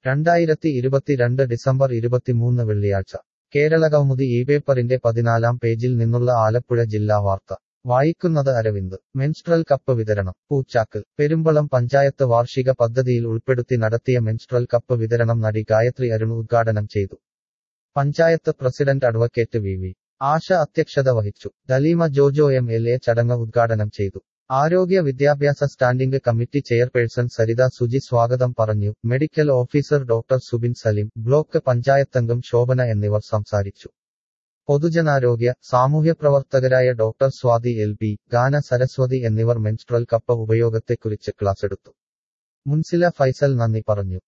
രണ്ടായിരത്തി ഇരുപത്തിരണ്ട് ഡിസംബർ ഇരുപത്തിമൂന്ന് വെള്ളിയാഴ്ച കേരളകൗമുദി ഈ പേപ്പറിന്റെ പതിനാലാം പേജിൽ നിന്നുള്ള ആലപ്പുഴ ജില്ലാ വാർത്ത വായിക്കുന്നത് അരവിന്ദ് മെൻസ്ട്രൽ കപ്പ് വിതരണം പൂച്ചാക്കൽ പെരുമ്പളം പഞ്ചായത്ത് വാർഷിക പദ്ധതിയിൽ ഉൾപ്പെടുത്തി നടത്തിയ മെൻസ്ട്രൽ കപ്പ് വിതരണം നടി ഗായത്രി അരുൺ ഉദ്ഘാടനം ചെയ്തു panchayat president advocate V V Asha അധ്യക്ഷത വഹിച്ചു Dalima Jojo M L A ചടങ്ങ് ഉദ്ഘാടനം ചെയ്തു ആരോഗ്യ വിദ്യാഭ്യാസ standing committee chairperson Saritha Suji സ്വാഗതം പറഞ്ഞു medical officer doctor Subin Salim block പഞ്ചായത്തംഗം ശോഭന എന്നിവർ സംസാരിച്ചു പൊതുജനാരോഗ്യ സാമൂഹ്യപ്രവർത്തകരായ doctor Swathi L P Gana Saraswathi എന്നിവർ മെൻസ്ട്രൽ കപ്പ് ഉപയോഗത്തെക്കുറിച്ച് ക്ലാസെടുത്തു മുൻസില ഫൈസൽ നന്ദി പറഞ്ഞു